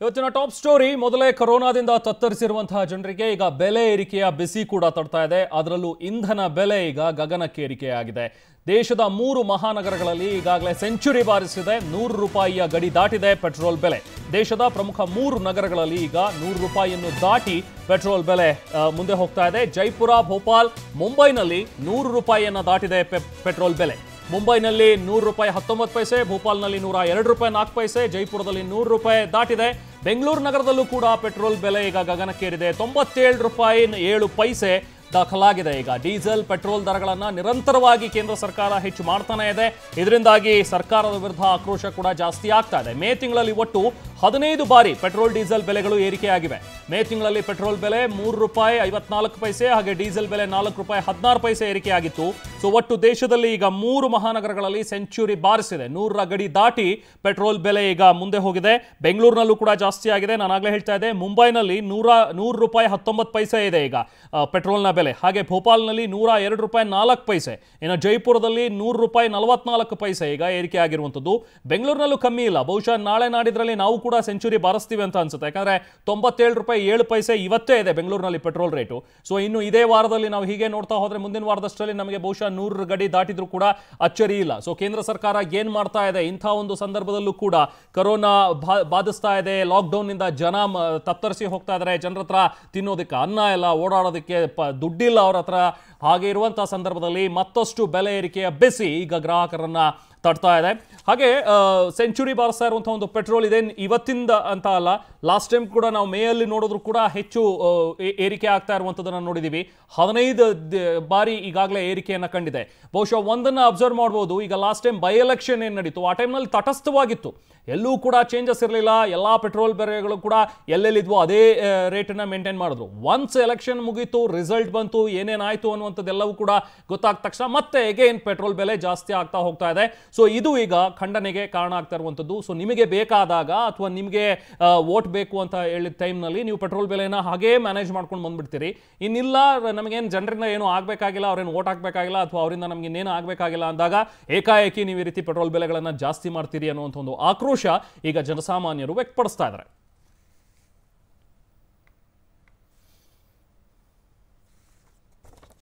ಇವತ್ತಿನ top story ಮೊದಲೇ ಕೊರೋನಾದಿಂದ ತತ್ತರಿಸಿರುವಂತಹ ಜನರಿಗೆ ಈಗ ಬೆಲೆ ಏರಿಕೆಯ ಬಿಸಿ ಕೂಡ ತಡ್ತಾ ಇದೆ ಅದರಲ್ಲೂ ಇಂಧನ ಬೆಲೆ ಈಗ ಗಗನಕ್ಕೆ ಏರಿಕೆಯಾಗಿದೆ ದೇಶದ ಮೂರು ಮಹಾನಗರಗಳಲ್ಲಿ ಈಗಾಗಲೇ ಸೆಂಚುರಿ ಬಾರಿಸಿದೆ ನೂರು ರೂಪಾಯಿಯ ಗಡಿ ದಾಟಿದೆ ಪೆಟ್ರೋಲ್ ಬೆಲೆ ದೇಶದ ಪ್ರಮುಖ ಮೂರು ನಗರಗಳಲ್ಲಿ ಈಗ ನೂರು ರೂಪಾಯಿಯನ್ನು ದಾಟಿ ಪೆಟ್ರೋಲ್ ಬೆಲೆ ಆ, ಮುಂದೆ ಹೋಗ್ತಾ ಇದೆ ಜೈಪುರ ಭೋಪಾಲ್ ಮುಂಬೈನಲ್ಲಿ ನೂರು ರೂಪಾಯಿಯನ್ನ ದಾಟಿದೆ ಪೆ- ಪೆಟ್ರೋಲ್ ಬೆಲೆ ಮುಂಬೈನಲ್ಲಿ ನೂರು ರೂಪಾಯಿ ಹತ್ತೊಂಬತ್ತು ಪೈಸೆ ಭೋಪಾಲ್ನಲ್ಲಿ ನೂರ ಎರಡು ರೂಪಾಯಿ ನಾಲ್ಕು ಪೈಸೆ ಜೈಪುರದಲ್ಲಿ ನೂರು ರೂಪಾಯಿ ದಾಟಿದೆ ಬೆಂಗಳೂರು ನಗರದಲ್ಲೂ ಕೂಡ ಪೆಟ್ರೋಲ್ ಬೆಲೆ ಈಗ ಗಗನಕ್ಕೇರಿದೆ ತೊಂಬತ್ತೇಳು ರೂಪಾಯಿ ಏಳು ಪೈಸೆ ದಾಖಲಾಗಿದೆ ಈಗ ಡೀಸೆಲ್ ಪೆಟ್ರೋಲ್ ದರಗಳನ್ನು ನಿರಂತರವಾಗಿ ಕೇಂದ್ರ ಸರ್ಕಾರ ಹೆಚ್ಚು ಮಾಡ್ತಾನೆ ಇದೆ ಇದರಿಂದಾಗಿ ಸರ್ಕಾರದ ವಿರುದ್ಧ ಆಕ್ರೋಶ ಕೂಡ ಜಾಸ್ತಿ ಆಗ್ತಾ ಇದೆ ಮೇ ತಿಂಗಳಲ್ಲಿ ಒಟ್ಟು ಹದಿನೈದು ಬಾರಿ ಪೆಟ್ರೋಲ್ ಡೀಸೆಲ್ ಬೆಲೆಗಳು ಏರಿಕೆಯಾಗಿವೆ ಮೇ ತಿಂಗಳಲ್ಲಿ ಪೆಟ್ರೋಲ್ ಬೆಲೆ ಮೂರು ರೂಪಾಯಿ ಐವತ್ನಾಲ್ಕು ಪೈಸೆ ಹಾಗೆ ಡೀಸೆಲ್ ಬೆಲೆ ನಾಲ್ಕು ರೂಪಾಯಿ ಹದಿನಾರು ಪೈಸೆ ಏರಿಕೆಯಾಗಿತ್ತು ಸೊ ಒಟ್ಟು ದೇಶದಲ್ಲಿ ಈಗ ಮೂರು ಮಹಾನಗರಗಳಲ್ಲಿ ಸೆಂಚುರಿ ಬಾರಿಸಿದೆ ನೂರರ ಗಡಿ ದಾಟಿ ಪೆಟ್ರೋಲ್ ಬೆಲೆ ಈಗ ಮುಂದೆ ಹೋಗಿದೆ ಬೆಂಗಳೂರಿನಲ್ಲೂ ಕೂಡ ಜಾಸ್ತಿ ಆಗಿದೆ ನಾನು ಆಗಲೇ ಹೇಳ್ತಾ ಇದ್ದೆ ಮುಂಬೈನಲ್ಲಿ ನೂರ ನೂರು ರೂಪಾಯಿ ಹತ್ತೊಂಬತ್ತು ಪೈಸೆ ಇದೆ ಈಗ ಆ, ಪೆಟ್ರೋಲ್ನ ಬೆಲೆ ಹಾಗೆ ಭೋಪಾಲ್ನಲ್ಲಿ ನೂರ ಎರಡು ರೂಪಾಯಿ ನಾಲ್ಕು ಪೈಸೆ ಇನ್ನು ಜೈಪುರದಲ್ಲಿ ನೂರು ರೂಪಾಯಿ ನಲವತ್ನಾಲ್ಕು ಪೈಸೆ ಈಗ ಏರಿಕೆ ಆಗಿರುವಂಥದ್ದು ಬೆಂಗಳೂರಿನಲ್ಲೂ ಕಮ್ಮಿ ಇಲ್ಲ ಬಹುಶಃ ನಾಳೆ ನಾಡಿದ್ರಲ್ಲಿ ನಾವು ಕೂಡ ಸೆಂಚುರಿ ಬಾರಿಸ್ತೀವಿ ಅಂತ ಅನ್ಸುತ್ತೆ ಯಾಕಂದ್ರೆ ತೊಂಬತ್ತೇಳು ರೂಪಾಯಿ ಏಳು ಪೈಸೆ ಇವತ್ತೇ ಇದೆ ಬೆಂಗಳೂರಿನಲ್ಲಿ ಪೆಟ್ರೋಲ್ ರೇಟು ಸೊ ಇನ್ನು ಇದೇ ವಾರದಲ್ಲಿ ನಾವು ಹೀಗೆ ನೋಡ್ತಾ ಹೋದ್ರೆ ಮುಂದಿನ ವಾರದಷ್ಟರಲ್ಲಿ ನಮಗೆ ಬಹುಶಃ ನೂರರ ಗಡಿ ದಾಟಿದ್ರು ಕೂಡ ಅಚ್ಚರಿ ಇಲ್ಲ ಸೊ ಕೇಂದ್ರ ಸರ್ಕಾರ ಏನ್ ಮಾಡ್ತಾ ಇದೆ ಇಂಥ ಒಂದು ಸಂದರ್ಭದಲ್ಲೂ ಕೂಡ ಕರೋನಾ ಬಾ- ಬಾಧಿಸ್ತಾ ಇದೆ ಲಾಕ್ಡೌನ್ ನಿಂದ ಜನ ಮ- ತತ್ತರಿಸಿ ಹೋಗ್ತಾ ಇದ್ದಾರೆ ಜನರ ಹತ್ರ ತಿನ್ನೋದಕ್ಕೆ ಅನ್ನ ಇಲ್ಲ ಓಡಾಡೋದಕ್ಕೆ ಪ ದುಡ್ಡಿಲ್ಲ ಅವ್ರ ಹತ್ರ ಹಾಗೆ ಇರುವಂತಹ ಸಂದರ್ಭದಲ್ಲಿ ಮತ್ತಷ್ಟು ಬೆಲೆ ಏರಿಕೆಯ ಬೆಸಿ ಈಗ ಗ್ರಾಹಕರನ್ನ ತಡ್ತಾ ಇದೆ ಹಾಗೆ ಸೆಂಚುರಿ ಬಾರಿಸ್ತಾ ಇರುವಂತಹ ಒಂದು ಪೆಟ್ರೋಲ್ ಇದೇನು ಇವತ್ತಿಂದ ಅಂತ ಅಲ್ಲ ಲಾಸ್ಟ್ ಟೈಮ್ ಕೂಡ ನಾವು ಮೇಯಲ್ಲಿ ನೋಡಿದ್ರು ಕೂಡ ಹೆಚ್ಚು ಆ, ಏ- ಏರಿಕೆ ಆಗ್ತಾ ಇರುವಂಥದ್ದನ್ನು ನೋಡಿದ್ದೀವಿ ಹದಿನೈದು ದ- ಬಾರಿ ಈಗಾಗಲೇ ಏರಿಕೆಯನ್ನು ಕಂಡಿದೆ ಬಹುಶಃ ಒಂದನ್ನು ಅಬ್ಸರ್ವ್ ಮಾಡ್ಬೋದು ಈಗ ಲಾಸ್ಟ್ ಟೈಮ್ ಬೈ ಎಲೆಕ್ಷನ್ ಏನು ನಡೀತು ಆ ಟೈಮ್ನಲ್ಲಿ ತಟಸ್ಥವಾಗಿತ್ತು ಎಲ್ಲೂ ಕೂಡ ಚೇಂಜಸ್ ಇರಲಿಲ್ಲ ಎಲ್ಲ ಪೆಟ್ರೋಲ್ ಬೆಲೆಗಳು ಕೂಡ ಎಲ್ಲೆಲ್ಲಿದ್ವೋ ಅದೇ ರೇಟನ್ನು ಮೇಂಟೈನ್ ಮಾಡಿದ್ರು ಒನ್ಸ್ ಎಲೆಕ್ಷನ್ ಮುಗೀತು ರಿಸಲ್ಟ್ ಬಂತು ಏನೇನಾಯಿತು ಅನ್ನುವಂಥದ್ದೆಲ್ಲವೂ ಕೂಡ ಗೊತ್ತಾದ ತಕ್ಷಣ ಮತ್ತೆ ಎಗೇನ್ ಪೆಟ್ರೋಲ್ ಬೆಲೆ ಜಾಸ್ತಿ ಆಗ್ತಾ ಹೋಗ್ತಾ ಇದೆ ಸೊ ಇದು ಈಗ ಖಂಡನೆಗೆ ಕಾರಣ ಆಗ್ತಾ ಇರುವಂಥದ್ದು ಸೊ ನಿಮಗೆ ಬೇಕಾದಾಗ ಅಥವಾ ನಿಮಗೆ ವೋಟ್ ಬೇಕು ಅಂತ ಹೇಳಿದ ಟೈಮ್ನಲ್ಲಿ ನೀವು ಪೆಟ್ರೋಲ್ ಬೆಲೆನ ಹಾಗೇ ಮ್ಯಾನೇಜ್ ಮಾಡ್ಕೊಂಡು ಬಂದ್ಬಿಡ್ತೀರಿ ಇನ್ನಿಲ್ಲ ನಮಗೇನು ಜನರಿಂದ ಏನು ಆಗಬೇಕಾಗಿಲ್ಲ ಅವ್ರೇನು ವೋಟ್ ಹಾಕಬೇಕಾಗಿಲ್ಲ ಅಥವಾ ಅವರಿಂದ ನಮ್ಗೆ ಇನ್ನೇನು ಆಗಬೇಕಾಗಿಲ್ಲ ಅಂದಾಗ ಏಕಾಏಕಿ ನೀವು ಈ ರೀತಿ ಪೆಟ್ರೋಲ್ ಬೆಲೆಗಳನ್ನು ಜಾಸ್ತಿ ಮಾಡ್ತೀರಿ ಅನ್ನುವಂಥ ಒಂದು ಆಕ್ರೋಶ ಈಗ ಜನಸಾಮಾನ್ಯರು ವ್ಯಕ್ತಪಡಿಸ್ತಾ ಇದ್ದಾರೆ